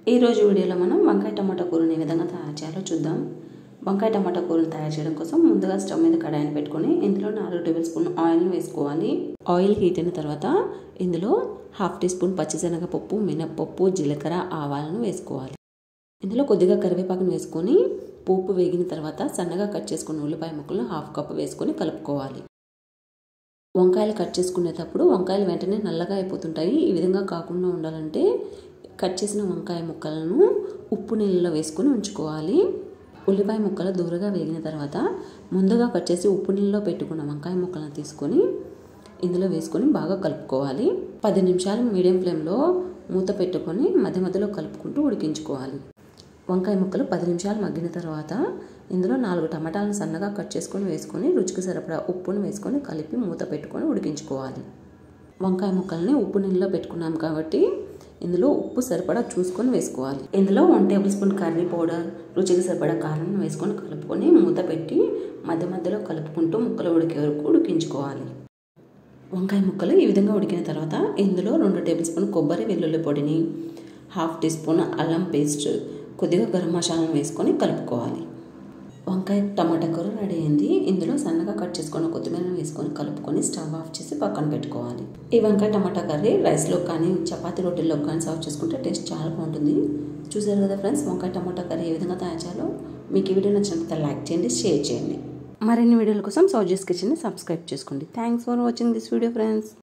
ఈరోజు వీడియోలో మనం వంకాయ టమాటా కూరని ఏ విధంగా తయారు చేయాలో చూద్దాం వంకాయ టమాటా కూరని తయారు చేయడం కోసం ముందుగా స్టవ్ మీద కడాయిని పెట్టుకొని ఇందులో నాలుగు టేబుల్ స్పూన్ ఆయిల్ని వేసుకోవాలి ఆయిల్ హీట్ అయిన తర్వాత ఇందులో హాఫ్ టీ స్పూన్ పచ్చిశనగపప్పు మినప్పప్పు జీలకర్ర ఆవాలను వేసుకోవాలి ఇందులో కొద్దిగా కరివేపాకును వేసుకొని పోపు వేగిన తర్వాత సన్నగా కట్ చేసుకున్న ఉల్లిపాయ ముక్కలను హాఫ్ కప్ వేసుకొని కలుపుకోవాలి వంకాయలు కట్ చేసుకునేటప్పుడు వంకాయలు వెంటనే నల్లగా అయిపోతుంటాయి ఈ విధంగా కాకుండా ఉండాలంటే కట్ చేసిన వంకాయ ముక్కలను ఉప్పు నీళ్ళలో వేసుకొని ఉంచుకోవాలి ఉల్లిపాయ ముక్కలు దూరగా వేగిన తర్వాత ముందుగా కట్ చేసి ఉప్పు నీళ్ళలో పెట్టుకున్న వంకాయ ముక్కలను తీసుకొని ఇందులో వేసుకొని బాగా కలుపుకోవాలి పది నిమిషాలు మీడియం ఫ్లేమ్లో మూత పెట్టుకొని మధ్య మధ్యలో కలుపుకుంటూ ఉడికించుకోవాలి వంకాయ ముక్కలు పది నిమిషాలు మగ్గిన తర్వాత ఇందులో నాలుగు టమాటాలను సన్నగా కట్ చేసుకొని వేసుకొని రుచికి సరిపడా ఉప్పును వేసుకొని కలిపి మూత పెట్టుకొని ఉడికించుకోవాలి వంకాయ ముక్కల్ని ఉప్పు నీళ్ళలో పెట్టుకున్నాం కాబట్టి ఇందులో ఉప్పు సరిపడా చూసుకొని వేసుకోవాలి ఇందులో one tablespoon curry powder రుచికి సరిపడా కారం వేసుకొని కలుపుకొని మూత పెట్టి మధ్య మధ్యలో కలుపుకుంటూ ముక్కలు ఉడికే వరకు ఉడికించుకోవాలి వంకాయ ముక్కలు ఈ విధంగా ఉడికిన తర్వాత ఇందులో రెండు టేబుల్ స్పూన్ కొబ్బరి వెల్లుల్లి పొడిని హాఫ్ టీ స్పూన్ అల్లం పేస్ట్ కొద్దిగా గరం మసాలాను వేసుకొని కలుపుకోవాలి వంకాయ టమాటా కూర రెడీ అయింది ఇందులో సన్నగా కట్ చేసుకున్న కొత్తిమీరను వేసుకొని కలుపుకొని స్టవ్ ఆఫ్ చేసి పక్కన పెట్టుకోవాలి ఈ వంకాయ టమాటా కర్రీ రైస్లో కానీ చపాతీ రొట్టెల్లో కానీ సర్వ్ చేసుకుంటే టేస్ట్ చాలా బాగుంటుంది చూసారు కదా ఫ్రెండ్స్ వంకాయ టమాటా కర్రీ ఏ విధంగా తయారు చేయాలో మీకు ఈ వీడియో నచ్చినట్లయితే లైక్ చేయండి షేర్ చేయండి మరిన్ని వీడియోల కోసం సౌజెస్ కిచెన్ని సబ్స్క్రైబ్ చేసుకోండి thanks for watching this video friends